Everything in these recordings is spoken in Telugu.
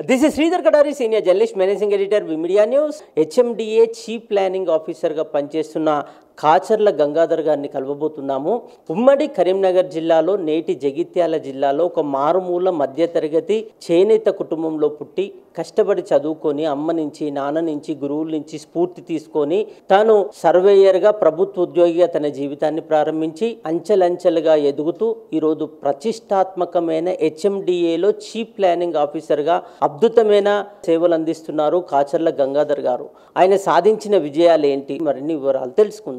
this is Sridhar Kadari senior journalist managing editor విమిడియా న్యూస్ హెచ్ఎండిఏ చీఫ్ ప్లానింగ్ ఆఫీసర్గా పనిచేస్తున్న కాచర్ల గంగాధర్ గారిని కలవబోతున్నాము ఉమ్మడి కరీంనగర్ జిల్లాలో నేటి జగిత్యాల జిల్లాలో ఒక మారుమూల మధ్యతరగతి చేనేత కుటుంబంలో పుట్టి కష్టపడి చదువుకొని అమ్మ నుంచి నాన్న నుంచి గురువుల నుంచి స్ఫూర్తి తీసుకొని తాను సర్వేయర్గా ప్రభుత్వ ఉద్యోగిగా తన జీవితాన్ని ప్రారంభించి అంచెలంచెలుగా ఎదుగుతూ ఈరోజు ప్రతిష్టాత్మకమైన హెచ్ఎండిఏలో చీఫ్ ప్లానింగ్ ఆఫీసర్గా అద్భుతమైన సేవలు అందిస్తున్నారు కాచర్ల గంగాధర్ గారు ఆయన సాధించిన విజయాలు ఏంటి మరిన్ని వివరాలు తెలుసుకుందాం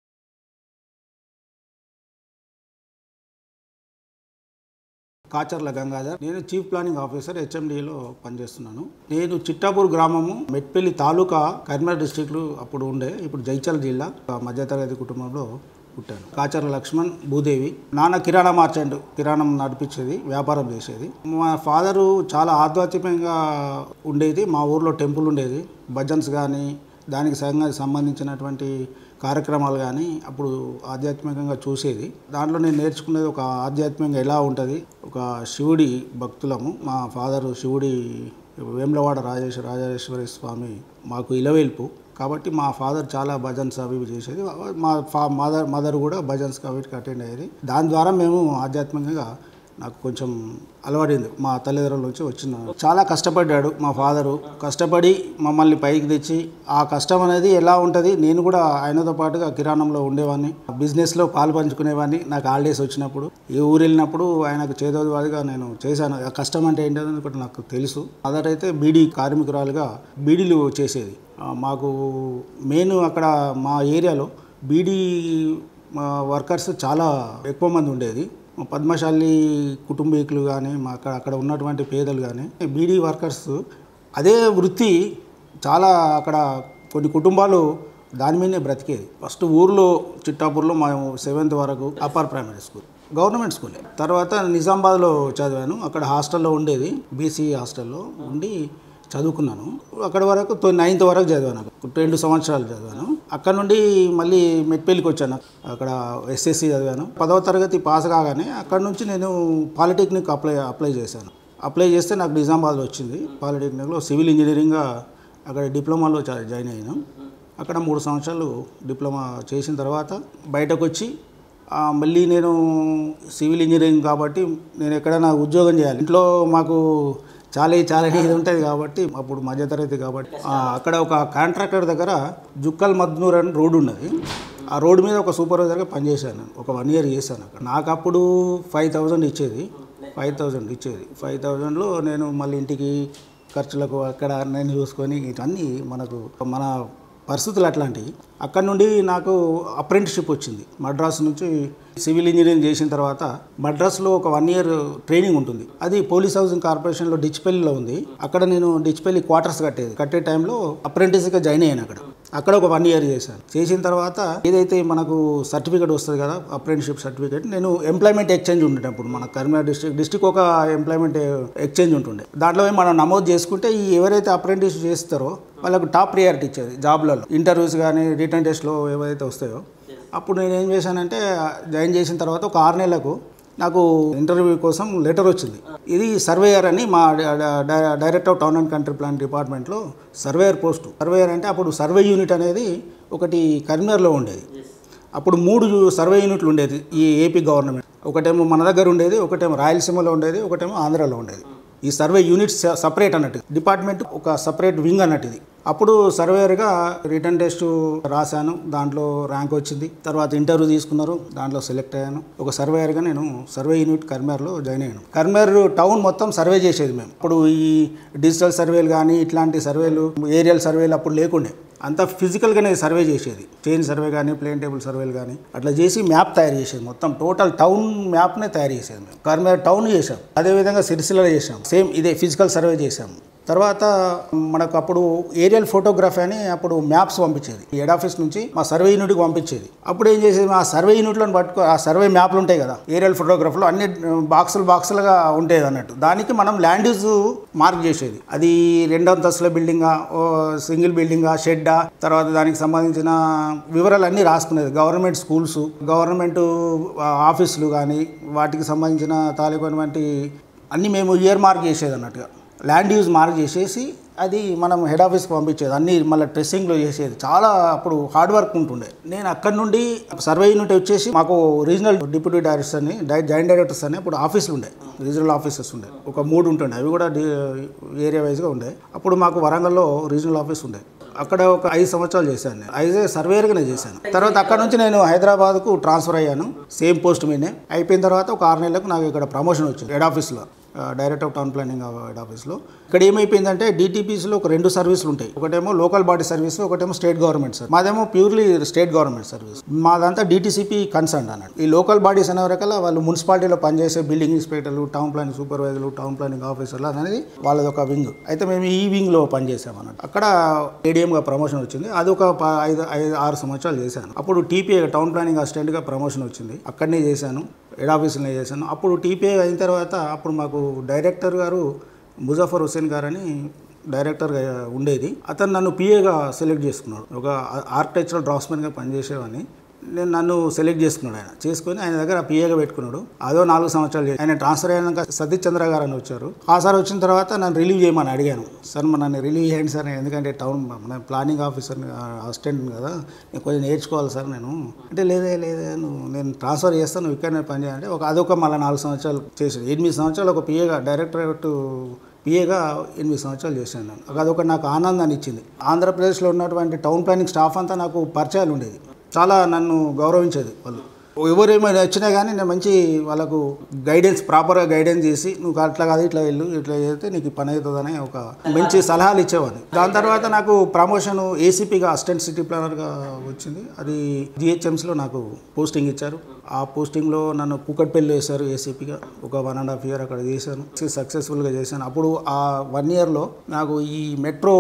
కాచర్ల గంగాధర్ నేను చీఫ్ ప్లానింగ్ ఆఫీసర్ హెచ్ఎండిలో పనిచేస్తున్నాను నేను చిట్టాపూర్ గ్రామము మెట్పల్లి తాలూకా కరీంనగర్ డిస్టిక్లు అప్పుడు ఉండే ఇప్పుడు జైచల్ జిల్లా ఆ మధ్యతరగతి కుటుంబంలో పుట్టాను కాచర్ల లక్ష్మణ్ భూదేవి నాన్న కిరాణా మార్చెంట్ కిరాణం నడిపించేది వ్యాపారం చేసేది మా ఫాదరు చాలా ఆధ్యాత్మికంగా ఉండేది మా ఊర్లో టెంపుల్ ఉండేది భజన్స్ కానీ దానికి సంగ- సంబంధించినటువంటి కార్యక్రమాలు కానీ అప్పుడు ఆధ్యాత్మికంగా చూసేది దాంట్లో నేను నేర్చుకునేది ఒక ఆధ్యాత్మికంగా ఎలా ఉంటుంది ఒక శివుడి భక్తులము మా ఫాదరు శివుడి వేములవాడ రాజేశ్వర రాజేశ్వరి స్వామి మాకు ఇలవేల్పు కాబట్టి మా ఫాదర్ చాలా భజన్స్ అవి ఇవి చేసేది మా ఫా మదర్ మదర్ కూడా భజన్స్కి అవిటికి అటెండ్ అయ్యేది దాని ద్వారా మేము ఆధ్యాత్మికంగా నాకు కొంచెం అలవాడింది మా తల్లిదండ్రుల నుంచి వచ్చిన చాలా కష్టపడ్డాడు మా ఫాదరు కష్టపడి మమ్మల్ని పైకి తెచ్చి ఆ కష్టం అనేది ఎలా ఉంటుంది నేను కూడా ఆయనతో పాటుగా కిరాణంలో ఉండేవాడిని బిజినెస్లో పాలు పంచుకునేవాడిని నాకు హాలిడేస్ వచ్చినప్పుడు ఏ ఊరు వెళ్ళినప్పుడు ఆయనకు చేదోదివాదిగా నేను చేశాను ఆ కష్టం అంటే ఏంటనేది కూడా నాకు తెలుసు మదర్ అయితే బీడీ కార్మికురాలుగా బీడీలు చేసేది ఆ, మాకు మెయిన్ అక్కడ మా ఏరియాలో బీడీ వర్కర్స్ చాలా ఎక్కువ మంది ఉండేది మా పద్మశాలి కుటుంబీకులు కానీ మా అక్కడ అక్కడ ఉన్నటువంటి పేదలు కానీ బీడీ వర్కర్స్ అదే వృత్తి చాలా అక్కడ కొన్ని కుటుంబాలు దాని మీదనే బ్రతికేది ఫస్ట్ ఊర్లో చిట్టాపూర్లో మేము సెవెంత్ వరకు అప్పర్ ప్రైమరీ స్కూల్ గవర్నమెంట్ స్కూలే తర్వాత నిజామాబాద్లో చదివాను అక్కడ హాస్టల్లో ఉండేది బీసీ హాస్టల్లో ఉండి చదువుకున్నాను అక్కడ వరకు తొ- నైన్త్ వరకు చదివాను రెండు సంవత్సరాలు చదివాను అక్కడ నుండి మళ్ళీ మెట్పల్లికి వచ్చాను అక్కడ ఎస్ఎస్సి చదివాను పదవ తరగతి పాస్ కాగానే అక్కడ నుంచి నేను పాలిటెక్నిక్ అప్లై అప్లై చేశాను అప్లై చేస్తే నాకు నిజామాబాద్లో వచ్చింది పాలిటెక్నిక్లో సివిల్ ఇంజనీరింగ్గా అక్కడ డిప్లొమాలో జా- జాయిన్ అయ్యాను అక్కడ మూడు సంవత్సరాలు డిప్లొమా చేసిన తర్వాత బయటకు వచ్చి ఆ, మళ్ళీ నేను సివిల్ ఇంజనీరింగ్ కాబట్టి నేను ఎక్కడైనా ఉద్యోగం చేయాలి ఇంట్లో మాకు చాలా చాలా ఇది ఉంటుంది కాబట్టి అప్పుడు మధ్యతరగతి కాబట్టి ఆ, అక్కడ ఒక కాంట్రాక్టర్ దగ్గర జుక్కల్ మద్నూర్ అని రోడ్డు ఉన్నది ఆ రోడ్డు మీద ఒక సూపర్వైజర్గా పనిచేశాను ఒక వన్ ఇయర్ చేశాను అక్కడ నాకు అప్పుడు ఫైవ్ థౌజండ్ ఇచ్చేది ఫైవ్ థౌజండ్ ఇచ్చేది ఫైవ్ థౌజండ్లో నేను మళ్ళీ ఇంటికి ఖర్చులకు అక్కడ నేను చూసుకొని ఇవన్నీ మనకు మన పరిస్థితులు అట్లాంటివి అక్కడ నుండి నాకు అప్రెంటిషిప్ వచ్చింది మద్రాస్ నుంచి సివిల్ ఇంజనీరింగ్ చేసిన తర్వాత మద్రాస్లో ఒక వన్ ఇయర్ ట్రైనింగ్ ఉంటుంది అది పోలీస్ హౌసింగ్ కార్పొరేషన్లో డిచ్పల్లిలో ఉంది అక్కడ నేను డిచ్పల్లి క్వార్టర్స్ కట్టేది కట్టే టైంలో అప్రెంటిస్గా జాయిన్ అయ్యాను అక్కడ అక్కడ ఒక వన్ ఇయర్ చేశాను చేసిన తర్వాత ఏదైతే మనకు సర్టిఫికేట్ వస్తుంది కదా అప్రెంటిషిప్ సర్టిఫికేట్ నేను ఎంప్లాయ్మెంట్ ఎక్స్చేంజ్ ఉండేటప్పుడు మన కరీంనగర్ డిస్ట్రిక్ట్ డిస్ట్రిక్ట్ ఒక ఎంప్లాయ్మెంట్ ఎక్స్చేంజ్ ఉంటుండే దాంట్లో మనం నమోదు చేసుకుంటే ఈ ఎవరైతే అప్రెంటిస్ చేస్తారో వాళ్ళకు టాప్ ప్రియారిటీ ఇచ్చేది జాబ్లలో ఇంటర్వ్యూస్ కానీ రిటర్న్ టెస్ట్లో ఏవైతే వస్తాయో అప్పుడు నేను ఏం చేశానంటే జాయిన్ చేసిన తర్వాత ఒక ఆరు నెలలకు నాకు ఇంటర్వ్యూ కోసం లెటర్ వచ్చింది ఇది సర్వేయర్ అని మా డ- డ- director of town and country plan డిపార్ట్మెంట్లో సర్వేయర్ పోస్ట్ సర్వేయర్ అంటే అప్పుడు సర్వే యూనిట్ అనేది ఒకటి కరీంనగర్లో ఉండేది అప్పుడు మూడు సర్వే యూనిట్లు ఉండేది ఈ ఏపీ గవర్నమెంట్ ఒకటేమో మన దగ్గర ఉండేది ఒకటేమో రాయలసీమలో ఉండేది ఒకటేమో ఆంధ్రాలో ఉండేది ఈ సర్వే యూనిట్ సపరేట్ అన్నట్టు డిపార్ట్మెంట్ ఒక సపరేట్ వింగ్ అన్నట్టు ఇది అప్పుడు సర్వేయర్గా రిటర్న్ టెస్ట్ రాశాను దాంట్లో ర్యాంక్ వచ్చింది తర్వాత ఇంటర్వ్యూ తీసుకున్నారు దాంట్లో సెలెక్ట్ అయ్యాను ఒక సర్వేయర్గా నేను సర్వే యూనిట్ కర్మేర్లో జాయిన్ అయ్యాను కర్మేర్ టౌన్ మొత్తం సర్వే చేసేది మేము ఇప్పుడు ఈ డిజిటల్ సర్వేలు కానీ ఇట్లాంటి సర్వేలు ఏరియల్ సర్వేలు అప్పుడు లేకుండే అంతా ఫిజికల్గానే సర్వే చేసేది చైన్ సర్వే కానీ ప్లేన్ టేబుల్ సర్వేలు కానీ అట్లా చేసి మ్యాప్ తయారు చేసేది మొత్తం టోటల్ టౌన్ మ్యాప్నే తయారు చేసేది మేము కర్మేర్ టౌన్ చేసాం అదేవిధంగా సిరిసిల్లలో చేసాం సేమ్ ఇదే ఫిజికల్ సర్వే చేసాం తర్వాత మనకు అప్పుడు ఏరియల్ ఫోటోగ్రఫీ అని అప్పుడు మ్యాప్స్ పంపించేది ఈ హెడ్ ఆఫీస్ నుంచి మా సర్వే యూనిట్కి పంపించేది అప్పుడు ఏం చేసేది ఆ సర్వే యూనిట్లో పట్టుకో ఆ సర్వే మ్యాప్లు ఉంటాయి కదా ఏరియల్ ఫోటోగ్రఫీలో అన్ని బాక్సులు బాక్సులుగా ఉండేది అన్నట్టు దానికి మనం ల్యాండ్ యూజ్ మార్క్ చేసేది అది రెండో అంతస్తుల బిల్డింగా ఓ సింగిల్ బిల్డింగా షెడ్డా తర్వాత దానికి సంబంధించిన వివరాలు అన్నీ రాసుకునేది గవర్నమెంట్ స్కూల్స్ గవర్నమెంట్ ఆఫీసులు కానీ వాటికి సంబంధించిన తాలూకైనటువంటి అన్నీ మేము ఇయర్ మార్క్ చేసేది అన్నట్టుగా ల్యాండ్ యూజ్ మార్క్ చేసేసి అది మనం హెడ్ ఆఫీస్కి పంపించేది అన్ని మళ్ళీ ట్రెస్సింగ్లో చేసేది చాలా అప్పుడు హార్డ్ వర్క్ ఉంటుండే నేను అక్కడ నుండి సర్వే యూనిట్ వచ్చేసి మాకు రీజనల్ డిప్యూటీ డైరెక్టర్స్ అని డై- జాయింట్ డైరెక్టర్స్ అని అప్పుడు ఆఫీసులు ఉండే రీజనల్ ఆఫీసెస్ ఉండే ఒక మూడు ఉంటుండే అవి కూడా డి- ఏరియా వైజ్గా ఉండే అప్పుడు మాకు వరంగల్లో రీజనల్ ఆఫీస్ ఉండే అక్కడ ఒక ఐదు సంవత్సరాలు చేశాను నేను ఐదు సర్వేయర్గానే చేశాను తర్వాత అక్కడ నుంచి నేను హైదరాబాద్కు ట్రాన్స్ఫర్ అయ్యాను సేమ్ పోస్ట్ మీదే అయిపోయిన తర్వాత ఒక ఆరు నెలలకు నాకు ఇక్కడ ప్రమోషన్ వచ్చింది హెడ్ ఆఫీస్లో director of town planning head ఆఫీస్లో ఇక్కడ ఏమైపోయిందంటే డిటిపిస్లో ఒక రెండు సర్వీసులు ఉంటాయి ఒకటేమో లోకల్ బాడీ సర్వీస్ ఒకటేమో స్టేట్ గవర్నమెంట్ సర్వీస్ మాదేమో ప్యూర్లీ స్టేట్ గవర్నమెంట్ సర్వీస్ మాదంతా డిటిసిపి కన్సర్న్ అన్నట్టు ఈ లోకల్ బాడీస్ అనే రకాల వాళ్ళు మున్సిపాలిటీలో పనిచేసే బిల్డింగ్ ఇన్స్పెక్టర్లు టౌన్ ప్లానింగ్ సూపర్వైజర్లు టౌన్ ప్లానింగ్ ఆఫీసర్లు అనేది వాళ్ళది ఒక వింగ్ అయితే మేము ఈ వింగ్లో పనిచేసాం అన్నట్టు అక్కడ ఏడిఎంగా ప్రమోషన్ వచ్చింది అది ఒక ప- ఐదు ఐదు ఆరు సంవత్సరాలు చేశాను అప్పుడు టీపీఏ టౌన్ ప్లానింగ్ అసిస్టెంట్గా ప్రమోషన్ వచ్చింది అక్కడనే చేశాను హెడ్ ఆఫీస్లోనే చేశాను అప్పుడు టీపీఏ అయిన తర్వాత అప్పుడు మాకు డైరెక్టర్ గారు ముజాఫర్ హుసేన్ గారని డైరెక్టర్గా ఉండేది అతను నన్ను పిఏగా సెలెక్ట్ చేసుకున్నాడు ఒక ఆర్కిటెక్చరల్ డ్రాఫ్ట్స్మెన్గా పనిచేసేవాడిని నేను నన్ను సెలెక్ట్ చేసుకున్నాడు ఆయన చేసుకొని ఆయన దగ్గర పిఏగా పెట్టుకున్నాడు అదో నాలుగు సంవత్సరాలు చేసి- ఆయన ట్రాన్స్ఫర్ అయినాక సతీష్ చంద్ర గారు అని వచ్చారు ఆ సార్ వచ్చిన తర్వాత నన్ను రిలీవ్ చేయమని అడిగాను సార్ మరి నన్ను రిలీవ్ చేయండి సార్ ఎందుకంటే టౌన్ మన ప్లానింగ్ ఆఫీసర్ అసిస్టెంట్ కదా నేను కొంచెం నేర్చుకోవాలి సార్ నేను అంటే లేదే లేదే నువ్వు నేను ట్రాన్స్ఫర్ చేస్తాను నువ్వు ఇక్కడనే పని చేయాలంటే ఒక అదొక మళ్ళీ నాలుగు సంవత్సరాలు చేసాడు ఎనిమిది సంవత్సరాలు ఒక పిఏగా డైరెక్టరేట్ పిఏగా ఎనిమిది సంవత్సరాలు చేశాను నేను అదొక నాకు ఆనందాన్ని ఇచ్చింది ఆంధ్రప్రదేశ్లో ఉన్నటువంటి టౌన్ ప్లానింగ్ స్టాఫ్ అంతా నాకు పరిచయాలు ఉండేది చాలా నన్ను గౌరవించేది వాళ్ళు ఎవరు ఏమైనా వచ్చినా కానీ నేను మంచి వాళ్ళకు గైడెన్స్ ప్రాపర్గా గైడెన్స్ చేసి నువ్వు అట్లా కాదు ఇట్లా వెళ్ళు ఇట్లా చేస్తే నీకు ఈ పని అవుతుందని ఒక మంచి సలహాలు ఇచ్చేవాడిని దాని తర్వాత నాకు ప్రమోషన్ ఏసీపీగా అసిస్టెంట్ సిటీ ప్లానర్గా వచ్చింది అది జిహెచ్ఎంసీలో నాకు పోస్టింగ్ ఇచ్చారు ఆ పోస్టింగ్లో నన్ను కూకట్పల్లి వేశారు ఏసీపీగా ఒక వన్ అండ్ హాఫ్ ఇయర్ అక్కడ చేశాను సక్సెస్ఫుల్గా చేశాను అప్పుడు ఆ వన్ ఇయర్లో నాకు ఈ మెట్రో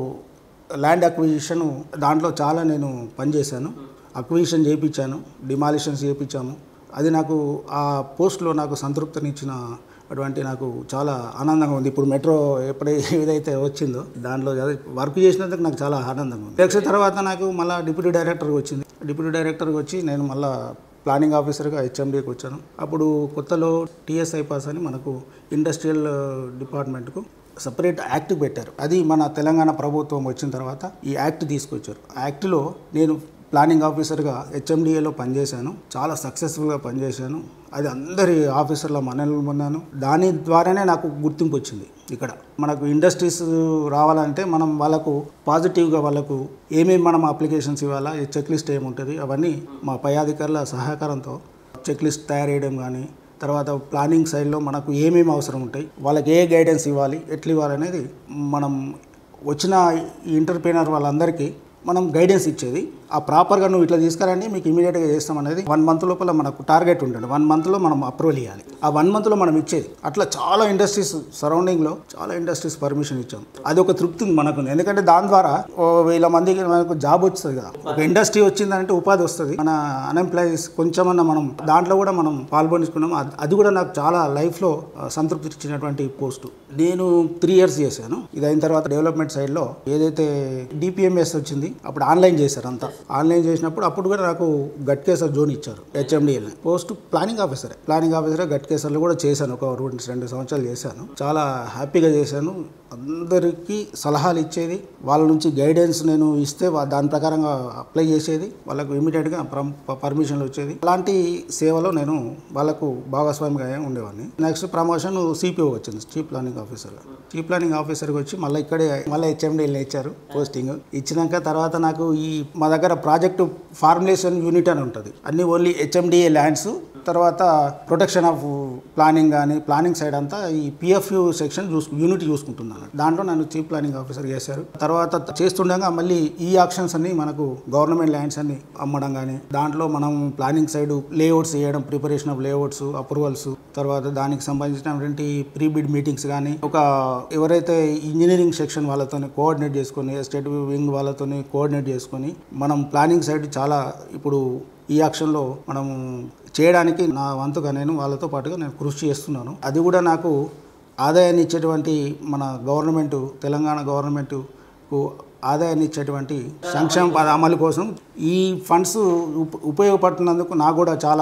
ల్యాండ్ అక్విజిషన్ దాంట్లో చాలా నేను పనిచేశాను అక్విజిషన్ చేయించాను డిమాలిషన్స్ చేయించాము అది నాకు ఆ పోస్ట్లో నాకు సంతృప్తినిచ్చిన అటువంటి నాకు చాలా ఆనందంగా ఉంది ఇప్పుడు మెట్రో ఎప్పుడై ఏదైతే వచ్చిందో దాంట్లో అదే వర్క్ చేసినందుకు నాకు చాలా ఆనందంగా ఉంది నెక్స్ట్ తర్వాత నాకు మళ్ళీ డిప్యూటీ డైరెక్టర్గా వచ్చింది డిప్యూటీ డైరెక్టర్గా వచ్చి నేను మళ్ళీ ప్లానింగ్ ఆఫీసర్గా హెచ్ఎండీకి వచ్చాను అప్పుడు కొత్తలో టీఎస్ఐ పాస్ అని మనకు ఇండస్ట్రియల్ డిపార్ట్మెంట్కు సపరేట్ యాక్ట్ పెట్టారు అది మన తెలంగాణ ప్రభుత్వం వచ్చిన తర్వాత ఈ యాక్ట్ తీసుకొచ్చారు ఆ యాక్ట్లో నేను ప్లానింగ్ ఆఫీసర్గా హెచ్ఎండిఏలో పనిచేశాను చాలా సక్సెస్ఫుల్గా పనిచేశాను అది అందరి ఆఫీసర్ల మనల్ని పొందాను దాని ద్వారానే నాకు గుర్తింపు వచ్చింది ఇక్కడ మనకు ఇండస్ట్రీస్ రావాలంటే మనం వాళ్ళకు పాజిటివ్గా వాళ్ళకు ఏమేమి మనం అప్లికేషన్స్ ఇవ్వాలా ఈ చెక్ లిస్ట్ ఏముంటుంది అవన్నీ మా పై అధికారుల సహకారంతో చెక్ లిస్ట్ తయారు చేయడం కానీ తర్వాత ప్లానింగ్ సైడ్లో మనకు ఏమేమి అవసరం ఉంటాయి వాళ్ళకి ఏ గైడెన్స్ ఇవ్వాలి ఎట్లా ఇవ్వాలనేది మనం వచ్చిన ఈ ఇంటర్ప్రీనర్ వాళ్ళందరికీ మనం గైడెన్స్ ఇచ్చేది ఆ ప్రాపర్గా నువ్వు ఇట్లా తీసుకురండి మీకు ఇమీడియట్గా చేస్తాం అనేది వన్ మంత్ లోపల మనకు టార్గెట్ ఉంటుంది వన్ మంత్లో మనం అప్రూవల్ ఇవ్వాలి ఆ వన్ మంత్లో మనం ఇచ్చేది అట్లా చాలా ఇండస్ట్రీస్ సరౌండింగ్లో చాలా ఇండస్ట్రీస్ పర్మిషన్ ఇచ్చాం అది ఒక తృప్తి ఉంది మనకు ఎందుకంటే దాని ద్వారా ఓ వేల మందికి మనకు జాబ్ వస్తుంది కదా ఒక ఇండస్ట్రీ వచ్చిందంటే ఉపాధి వస్తుంది మన అన్ఎంప్లాయీస్ కొంచెమన్నా మనం దాంట్లో కూడా మనం పాల్గొనుకున్నాం అది- అది కూడా నాకు చాలా లైఫ్లో ఆ, సంతృప్తి ఇచ్చినటువంటి పోస్టు నేను త్రీ ఇయర్స్ చేశాను ఇది అయిన తర్వాత డెవలప్మెంట్ సైడ్లో ఏదైతే డిపిఎంఎస్ వచ్చింది అప్పుడు ఆన్లైన్ చేశారు అంతా ఆన్లైన్ చేసినప్పుడు అప్పుడు కూడా నాకు గట్కేసర్ జోన్ ఇచ్చారు హెచ్ఎండిఎల్ post planning officer planning officer గట్కేసర్లో కూడా చేశాను ఒక రెండు రెండు సంవత్సరాలు చేశాను చాలా హ్యాపీగా చేశాను అందరికీ సలహాలు ఇచ్చేది వాళ్ళ నుంచి గైడెన్స్ నేను ఇస్తే వా- దాని ప్రకారంగా అప్లై చేసేది వాళ్ళకు ఇమీడియట్గా పర్మిషన్లు వచ్చేది అలాంటి సేవలో నేను వాళ్ళకు భాగస్వామిగా ఉండేవాడిని నెక్స్ట్ ప్రమోషన్ సిపిఓ వచ్చింది chief planning officer chief planning ఆఫీసర్కి వచ్చి మళ్ళీ ఇక్కడే మళ్ళీ హెచ్ఎండిఎల్ ఇచ్చారు పోస్టింగ్ ఇచ్చినాక తర్వాత నాకు ఈ మా దగ్గర ప్రాజెక్టు ఫార్ములేషన్ యూనిట్ అని ఉంటుంది అన్ని ఓన్లీ హెచ్ఎండిఏ ల్యాండ్స్ తర్వాత ప్రొటెక్షన్ ఆఫ్ ప్లానింగ్ కానీ ప్లానింగ్ సైడ్ అంతా ఈ పిఎఫ్యూ సెక్షన్ చూసు యూనిట్ చూసుకుంటుంది అన్నట్టు దాంట్లో నన్ను చీఫ్ ప్లానింగ్ ఆఫీసర్ చేశారు తర్వాత చేస్తుండగా మళ్ళీ ఈ ఆప్షన్స్ అన్ని మనకు గవర్నమెంట్ ల్యాండ్స్ అన్ని అమ్మడం కానీ దాంట్లో మనం ప్లానింగ్ సైడ్ లేఅవుట్స్ వేయడం ప్రిపరేషన్ ఆఫ్ లేఅవుట్స్ అప్రూవల్స్ తర్వాత దానికి సంబంధించినటువంటి ప్రీ బిడ్ మీటింగ్స్ కానీ ఒక ఎవరైతే ఇంజనీరింగ్ సెక్షన్ వాళ్ళతో కోఆర్డినేట్ చేసుకొని స్టేట్ వింగ్ వాళ్ళతో కోఆర్డినేట్ చేసుకొని మనం ప్లానింగ్ సైడ్ చాలా ఇప్పుడు ఈ యాక్షన్లో మనం చేయడానికి నా వంతుగా నేను వాళ్ళతో పాటుగా నేను కృషి చేస్తున్నాను అది కూడా నాకు ఆదాయాన్ని ఇచ్చేటువంటి మన గవర్నమెంట్ తెలంగాణ గవర్నమెంట్కు ఆదాయాన్ని ఇచ్చేటువంటి సంక్షేమ పద అమలు కోసం ఈ ఫండ్స్ ఉప ఉపయోగపడుతున్నందుకు నాకు కూడా చాలా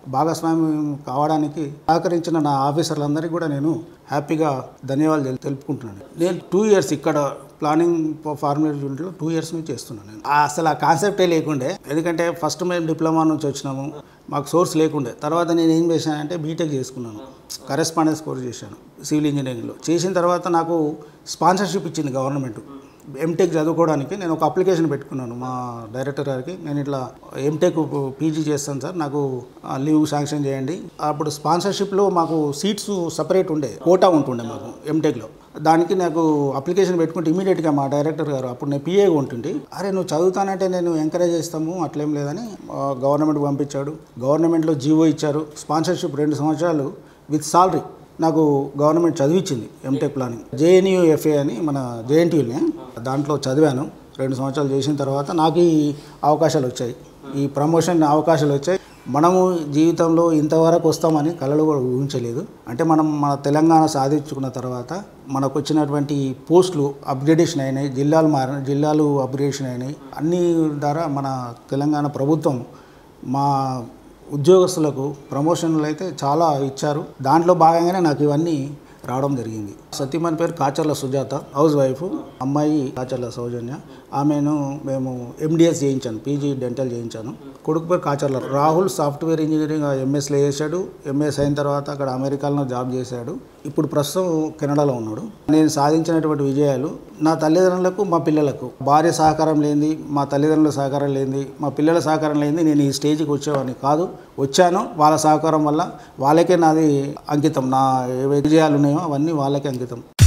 భాగస్వామ్యం కావడానికి సహకరించిన నా ఆఫీసర్లందరికీ కూడా నేను హ్యాపీగా ధన్యవాదాలు తెలు- తెలుపుకుంటున్నాను నేను టూ ఇయర్స్ ఇక్కడ ప్లానింగ్ ఫార్మేట్ యూనిట్లో టూ ఇయర్స్ నుంచి చేస్తున్నాను నేను ఆ అసలు ఆ కాన్సెప్టే లేకుండే ఎందుకంటే ఫస్ట్ మేము డిప్లొమా నుంచి వచ్చినాము మాకు సోర్స్ లేకుండే తర్వాత నేను ఏం చేశానంటే బీటెక్ చేసుకున్నాను కరెస్పాండెన్స్ కోర్స్ చేశాను సివిల్ ఇంజనీరింగ్లో చేసిన తర్వాత నాకు స్పాన్సర్షిప్ ఇచ్చింది గవర్నమెంట్ ఎంటెక్ చదువుకోవడానికి నేను ఒక అప్లికేషన్ పెట్టుకున్నాను మా డైరెక్టర్ గారికి నేను ఇట్లా ఎంటెక్ పీజీ చేస్తాను సార్ నాకు ఆ, లీవ్ శాంక్షన్ చేయండి అప్పుడు స్పాన్సర్షిప్లో మాకు సీట్స్ సపరేట్ ఉండే కోటా ఉంటుండే మాకు ఎంటెక్లో దానికి నాకు అప్లికేషన్ పెట్టుకుంటే ఇమీడియట్గా మా డైరెక్టర్ గారు అప్పుడు నేను పిఏగా ఉంటుండే అరే నువ్వు చదువుతానంటే నేను ఎంకరేజ్ చేస్తాము అట్లేం లేదని ఆ, గవర్నమెంట్ పంపించాడు గవర్నమెంట్లో జీవో ఇచ్చారు స్పాన్సర్షిప్ రెండు సంవత్సరాలు విత్ సాలరీ నాకు గవర్నమెంట్ చదివించింది ఎంటెక్ ప్లానింగ్ జేఎన్యూ ఎఫ్ఏ అని మన జేఎన్టీయూని దాంట్లో చదివాను రెండు సంవత్సరాలు చేసిన తర్వాత నాకు ఈ అవకాశాలు వచ్చాయి ఈ ప్రమోషన్ అవకాశాలు వచ్చాయి మనము జీవితంలో ఇంతవరకు వస్తామని కళలు కూడా ఊహించలేదు అంటే మనం మన తెలంగాణ సాధించుకున్న తర్వాత మనకు వచ్చినటువంటి పోస్టులు అప్గ్రేడేషన్ అయినాయి జిల్లాలు మారిన జిల్లాలు అప్గ్రేడేషన్ అయినాయి అన్ని ద్వారా మన తెలంగాణ ప్రభుత్వం మా ఉద్యోగస్తులకు ప్రమోషన్లు అయితే చాలా ఇచ్చారు దాంట్లో భాగంగానే నాకు ఇవన్నీ రావడం జరిగింది సత్యమని పేరు కాచర్ల సుజాత హౌస్ వైఫ్ అమ్మాయి కాచర్ల సౌజన్య ఆమెను మేము ఎండిఎస్ చేయించాను పీజీ డెంటల్ చేయించాను కొడుకు పేరు కాచర్ల రాహుల్ సాఫ్ట్వేర్ ఇంజనీరింగ్ ఎంఎస్లో చేశాడు ఎంఎస్ అయిన తర్వాత అక్కడ అమెరికాలో జాబ్ చేశాడు ఇప్పుడు ప్రస్తుతం కెనడాలో ఉన్నాడు నేను సాధించినటువంటి విజయాలు నా తల్లిదండ్రులకు మా పిల్లలకు భార్య సహకారం లేనిది మా తల్లిదండ్రుల సహకారం లేనిది మా పిల్లల సహకారం లేనిది నేను ఈ స్టేజ్కి వచ్చేవాడిని కాదు వచ్చాను వాళ్ళ సహకారం వల్ల వాళ్ళకే నాది అంకితం నా ఏ విజయాలు ఉన్నాయో అవన్నీ వాళ్ళకే అంకితం